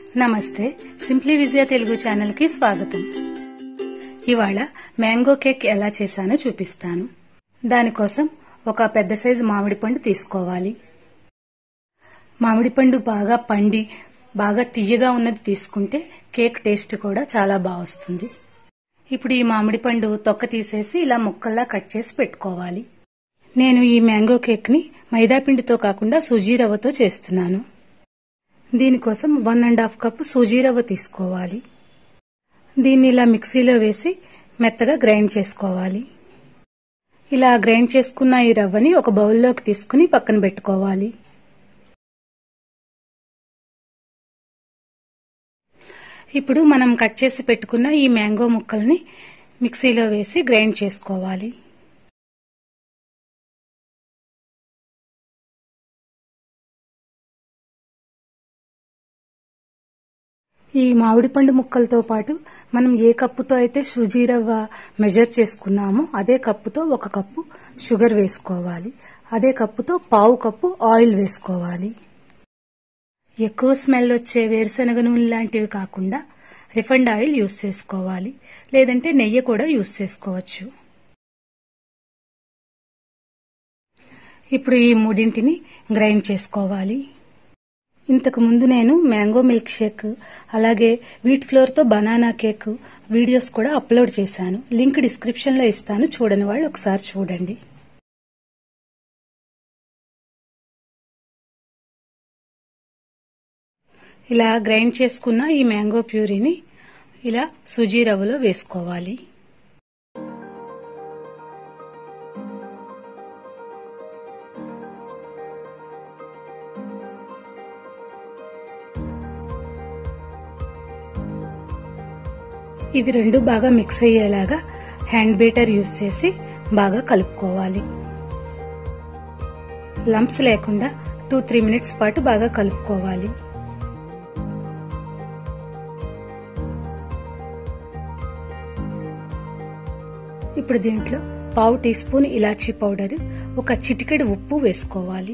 నమస్తే సింప్లీ విజయ తెలుగు ఛానల్ కి స్వాగతం ఇవాళ మ్యాంగో కేక్ ఎలా చేశానో చూపిస్తాను దానికోసం ఒక పెద్ద సైజు మామిడి పండు తీసుకోవాలి మామిడి పండు బాగా పండి బాగా తీయగా ఉన్నది తీసుకుంటే కేక్ టేస్ట్ కూడా చాలా బాగా వస్తుంది ఇప్పుడు ఈ మామిడి పండు తొక్క తీసేసి ఇలా ముక్కల్లా కట్ చేసి పెట్టుకోవాలి నేను ఈ మ్యాంగో కేక్ ని మైదా పిండితో కాకుండా సుజీ రవ్వతో చేస్తున్నాను దీనికోసం one and half cup suji రవ్వ తీసుకోవాలి దీన్ని ఇలా మిక్సీలో వేసి మెత్తగా గ్రైండ్ చేసుకోవాలి ఇలా గ్రైండ్ చేసుకున్న ఈ రవ్వని ఒక బౌల్లోకి తీసుకుని పక్కన పెట్టుకోవాలి ఇప్పుడు మనం కట్ చేసి పెట్టుకున్న ఈ మ్యాంగో ముక్కల్ని మిక్సీలో వేసి గ్రైండ్ చేసుకోవాలి ఈ మామిడి పండు ముక్కలతో పాటు మనం ఏ కప్పుతో అయితే సుజీ రవ్వ మెజర్ చేసుకున్నామో అదే కప్పుతో ఒక కప్పు షుగర్ వేసుకోవాలి అదే కప్పుతో పావు కప్పు ఆయిల్ వేసుకోవాలి ఎక్కువ స్మెల్ వచ్చే వేరుశనగ నూనె లాంటివి కాకుండా రిఫండ్ ఆయిల్ యూస్ చేసుకోవాలి లేదంటే నెయ్యి కూడా యూస్ చేసుకోవచ్చు ఇప్పుడు ఈ మూడింటిని గ్రైండ్ చేసుకోవాలి ఇంతకు ముందు నేను మ్యాంగో మిల్క్ షేక్ అలాగే వీట్ ఫ్లోర్ తో బనానా కేక్ వీడియోస్ కూడా అప్లోడ్ చేశాను లింక్ డిస్క్రిప్షన్ లో ఇస్తాను చూడని వాళ్ళు ఒకసారి చూడండి ఇలా గ్రైండ్ చేసుకున్న ఈ మ్యాంగో ప్యూరీని ఇలా సుజీ రవ్వలో వేసుకోవాలి ఇవి రెండు బాగా మిక్స్ అయ్యేలాగా హ్యాండ్ బీటర్ యూస్ చేసి బాగా కలుపుకోవాలి లంప్స్ లేకుండా టూ త్రీ మినిట్స్ పాటు బాగా కలుపుకోవాలి ఇప్పుడు దీంట్లో పావు టీ స్పూన్ ఇలాచీ పౌడర్ ఒక చిటికెడు ఉప్పు వేసుకోవాలి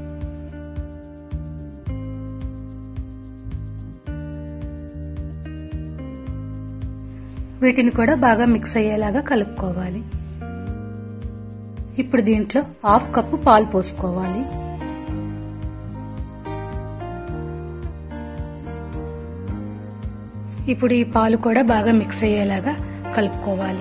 వీటిని కూడా బాగా మిక్స్ అయ్యేలాగా కలుపుకోవాలి ఇప్పుడు దీంట్లో హాఫ్ కప్పు పాలు పోసుకోవాలి ఇప్పుడు ఈ పాలు కూడా బాగా మిక్స్ అయ్యేలాగా కలుపుకోవాలి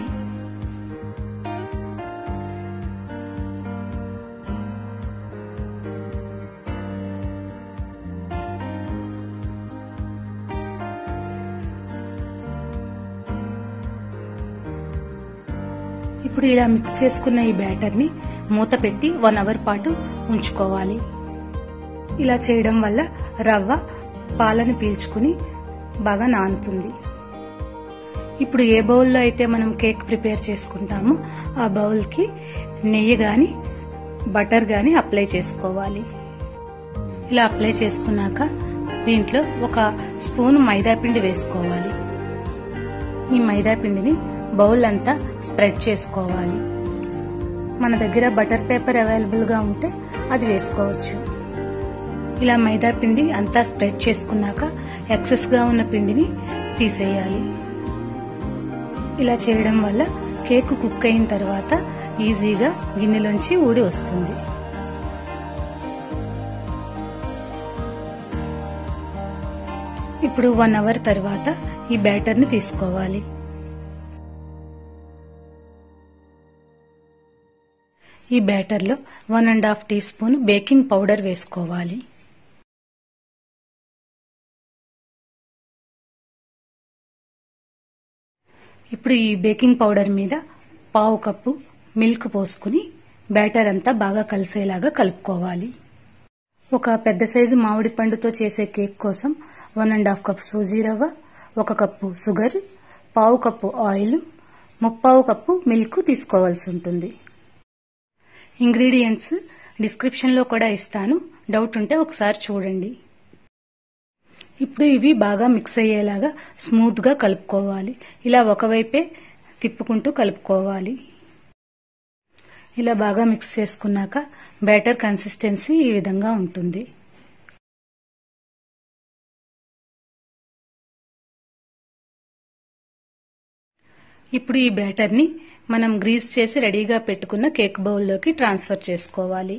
ఇప్పుడు ఇలా మిక్స్ చేసుకున్న ఈ బ్యాటర్ ని మూత పెట్టి వన్ అవర్ పాటు ఉంచుకోవాలి ఇలా చేయడం వల్ల రవ్వ పాలను పీల్చుకుని బాగా నానుతుంది ఇప్పుడు ఏ బౌల్లో అయితే మనం కేక్ ప్రిపేర్ చేసుకుంటామో ఆ బౌల్కి నెయ్యి గాని బటర్ గాని అప్లై చేసుకోవాలి ఇలా అప్లై చేసుకున్నాక దీంట్లో ఒక స్పూన్ మైదా పిండి వేసుకోవాలి ఈ మైదా పిండిని బౌల్ అంతా స్ప్రెడ్ చేసుకోవాలి మన దగ్గర బటర్ పేపర్ అవైలబుల్గా ఉంటే అది వేసుకోవచ్చు ఇలా మైదా పిండి అంతా స్ప్రెడ్ చేసుకున్నాక ఎక్సెస్గా ఉన్న పిండిని తీసేయాలి ఇలా చేయడం వల్ల కేక్ కుక్ అయిన తర్వాత ఈజీగా గిన్నెలోంచి ఊడి వస్తుంది ఇప్పుడు వన్ అవర్ తర్వాత ఈ బ్యాటర్ని తీసుకోవాలి ఈ బ్యాటర్లో one and half teaspoon baking powder వేసుకోవాలి ఇప్పుడు ఈ బేకింగ్ పౌడర్ మీద పావు కప్పు మిల్క్ పోసుకుని బ్యాటర్ అంతా బాగా కలిసేలాగా కలుపుకోవాలి ఒక పెద్ద సైజు మామిడి పండుతో చేసే కేక్ కోసం one and half cup suji రవ్వ ఒక కప్పు షుగర్ పావు కప్పు ఆయిల్ ముప్పావు కప్పు మిల్క్ తీసుకోవాల్సి ఉంటుంది ఇంగ్రీడియంట్స్ డిస్క్రిప్షన్లో కూడా ఇస్తాను డౌట్ ఉంటే ఒకసారి చూడండి ఇప్పుడు ఇవి బాగా మిక్స్ అయ్యేలాగా స్మూత్గా కలుపుకోవాలి ఇలా ఒకవైపే తిప్పుకుంటూ కలుపుకోవాలి ఇలా బాగా మిక్స్ చేసుకున్నాక బ్యాటర్ కన్సిస్టెన్సీ ఈ విధంగా ఉంటుంది ఇప్పుడు ఈ బ్యాటర్ని మనం గ్రీస్ చేసి రెడీగా పెట్టుకున్న కేక్ బౌల్లోకి ట్రాన్స్ఫర్ చేసుకోవాలి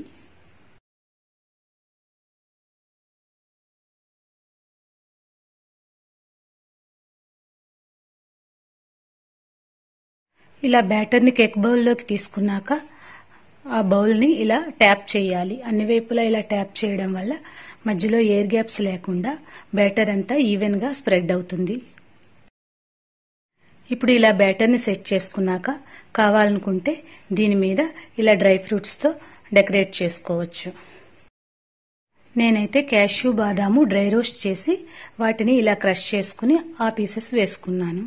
ఇలా బ్యాటర్ని కేక్ బౌల్లోకి తీసుకున్నాక ఆ బౌల్ని ఇలా ట్యాప్ చేయాలి అన్ని వైపులా ఇలా ట్యాప్ చేయడం వల్ల మధ్యలో ఎయిర్ గ్యాప్స్ లేకుండా బ్యాటర్ అంతా ఈవెన్గా స్ప్రెడ్ అవుతుంది ఇప్పుడు ఇలా బ్యాటర్ని సెట్ చేసుకున్నాక కావాలనుకుంటే దీని మీద ఇలా డ్రై ఫ్రూట్స్తో డెకరేట్ చేసుకోవచ్చు నేనైతే క్యాష్యూ బాదాము డ్రై రోస్ట్ చేసి వాటిని ఇలా క్రష్ చేసుకుని ఆ పీసెస్ వేసుకున్నాను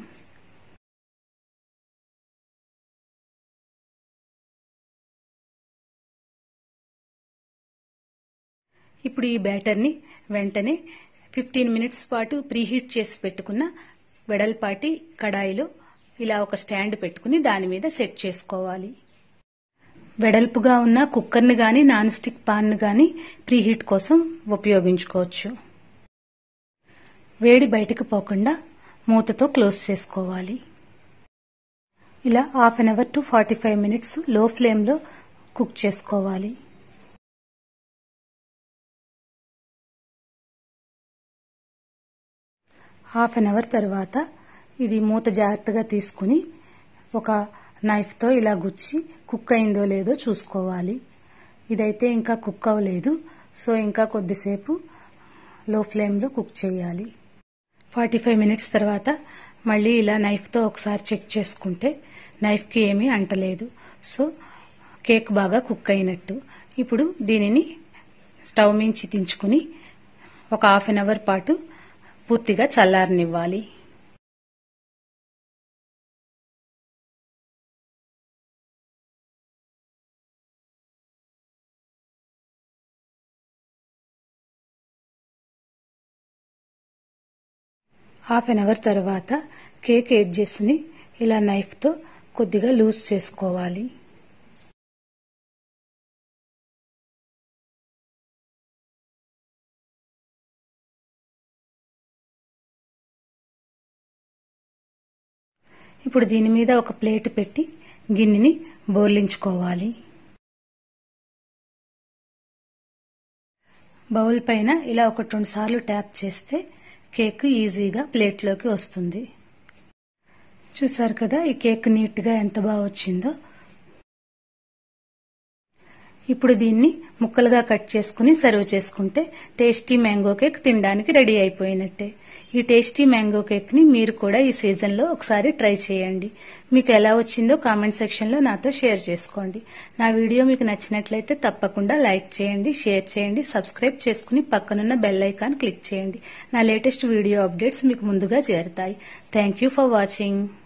ఇప్పుడు ఈ బ్యాటర్ని వెంటనే ఫిఫ్టీన్ మినిట్స్ పాటు ప్రీహీట్ చేసి పెట్టుకున్న వెడల్పాటి కడాయిలో ఇలా ఒక స్టాండ్ పెట్టుకుని దాని మీద సెట్ చేసుకోవాలి వెడల్పుగా ఉన్న కుక్కర్ని కానీ నాన్ స్టిక్ పాన్ను కానీ ప్రీహీట్ కోసం ఉపయోగించుకోవచ్చు వేడి బయటకు పోకుండా మూతతో క్లోజ్ చేసుకోవాలి ఇలా half an hour to forty five minutes లో ఫ్లేమ్లో కుక్ చేసుకోవాలి హాఫ్ అన్ అవర్ తర్వాత ఇది మూత జాగ్రత్తగా తీసుకుని ఒక నైఫ్తో ఇలా గుచ్చి కుక్ అయిందో లేదో చూసుకోవాలి ఇదైతే ఇంకా కుక్ అవ్వలేదు సో ఇంకా కొద్దిసేపు లో ఫ్లేమ్లో కుక్ చేయాలి ఫార్టీ ఫైవ్ మినిట్స్ తర్వాత మళ్ళీ ఇలా నైఫ్తో ఒకసారి చెక్ చేసుకుంటే నైఫ్కి ఏమీ అంటలేదు సో కేక్ బాగా కుక్ అయినట్టు ఇప్పుడు దీనిని స్టవ్ మించి దించుకుని ఒక హాఫ్ అన్ అవర్ పాటు పూర్తిగా చల్లారనివ్వాలి హాఫ్ అన్ అవర్ తర్వాత కేక్ ఎడ్జెస్ని ఇలా నైఫ్తో కొద్దిగా లూజ్ చేసుకోవాలి ఇప్పుడు దీని మీద ఒక ప్లేట్ పెట్టి గిన్నెని బోర్లించుకోవాలి బౌల్ పైన ఇలా ఒకటి రెండు సార్లు ట్యాప్ చేస్తే కేక్ ఈజీగా ప్లేట్లోకి వస్తుంది చూసారు కదా ఈ కేక్ నీట్గా ఎంత బాగా వచ్చిందో ఇప్పుడు దీన్ని ముక్కలుగా కట్ చేసుకుని సర్వ్ చేసుకుంటే టేస్టీ మ్యాంగో కేక్ తినడానికి రెడీ అయిపోయినట్టే ఈ టేస్టీ మ్యాంగో కేక్ని మీరు కూడా ఈ సీజన్లో ఒకసారి ట్రై చేయండి మీకు ఎలా వచ్చిందో కామెంట్ సెక్షన్లో నాతో షేర్ చేసుకోండి నా వీడియో మీకు నచ్చినట్లయితే తప్పకుండా లైక్ చేయండి షేర్ చేయండి సబ్స్క్రైబ్ చేసుకుని పక్కనున్న బెల్ ఐకాన్ క్లిక్ చేయండి నా లేటెస్ట్ వీడియో అప్డేట్స్ మీకు ముందుగా చేరుతాయి థ్యాంక్ యూ ఫర్ వాచింగ్